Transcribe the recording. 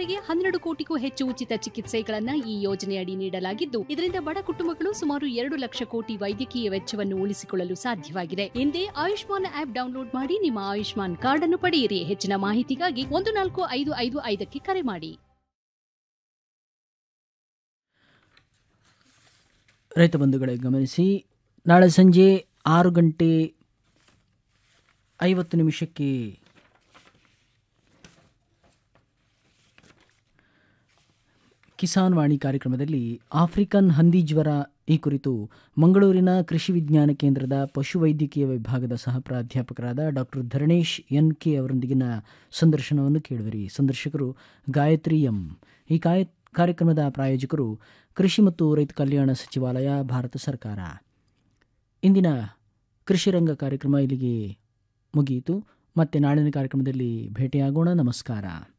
ಇಲ್ಲಿಯವರೆಗೆ ಹನ್ನೆರಡು ಕೋಟಿಗೂ ಹೆಚ್ಚು ಉಚಿತ ಚಿಕಿತ್ಸೆಗಳನ್ನ ಈ ಯೋಜನೆಯಡಿ ನೀಡಲಾಗಿದ್ದು ಇದರಿಂದ ಬಡ ಕುಟುಂಬಗಳು ಸುಮಾರು ಎರಡು ಲಕ್ಷ ಕೋಟಿ ವೈದ್ಯಕೀಯ ವೆಚ್ಚವನ್ನು ಉಳಿಸಿಕೊಳ್ಳಲು ಸಾಧ್ಯವಾಗಿದೆ ಹಿಂದೆ ಆಯುಷ್ಮಾನ್ ಆಪ್ ಡೌನ್ಲೋಡ್ ಮಾಡಿ ನಿಮ್ಮ ಆಯುಷ್ಮಾನ್ ಕಾರ್ಡ್ ಅನ್ನು ಪಡೆಯಿರಿ ಹೆಚ್ಚಿನ ಮಾಹಿತಿಗಾಗಿ ಒಂದು ನಾಲ್ಕು ಐದು ಐದು ಐದಕ್ಕೆ ಕರೆ ಮಾಡಿ ರೈತ ಬಂಧುಗಳೇ ಗಮನಿಸಿ ನಾಳೆ ಸಂಜೆ ಆರು ಗಂಟೆ ಐವತ್ತು ನಿಮಿಷಕ್ಕೆ ಕಿಸಾನ್ ವಾಣಿ ಕಾರ್ಯಕ್ರಮದಲ್ಲಿ ಆಫ್ರಿಕನ್ ಹಂದಿ ಜ್ವರ ಈ ಕುರಿತು ಮಂಗಳೂರಿನ ಕೃಷಿ ವಿಜ್ಞಾನ ಕೇಂದ್ರದ ಪಶುವೈದ್ಯಕೀಯ ವಿಭಾಗದ ಸಹ ಪ್ರಾಧ್ಯಾಪಕರಾದ ಡಾಕ್ಟರ್ ಧರಣೇಶ್ ಎನ್ ಕೆ ಅವರೊಂದಿಗಿನ ಸಂದರ್ಶನವನ್ನು ಕೇಳುವಿರಿ ಸಂದರ್ಶಕರು ಗಾಯತ್ರಿ ಎಂ ಈ ಕಾಯ ಕಾರ್ಯಕ್ರಮದ ಪ್ರಾಯೋಜಕರು ಕೃಷಿ ಮತ್ತು ರೈತ ಕಲ್ಯಾಣ ಸಚಿವಾಲಯ ಭಾರತ ಸರ್ಕಾರ ಇಂದಿನ ಕೃಷಿ ರಂಗ ಕಾರ್ಯಕ್ರಮ ಇಲ್ಲಿಗೆ ಮುಗಿಯಿತು ಮತ್ತೆ ನಾಳಿನ ಕಾರ್ಯಕ್ರಮದಲ್ಲಿ ಭೇಟಿಯಾಗೋಣ ನಮಸ್ಕಾರ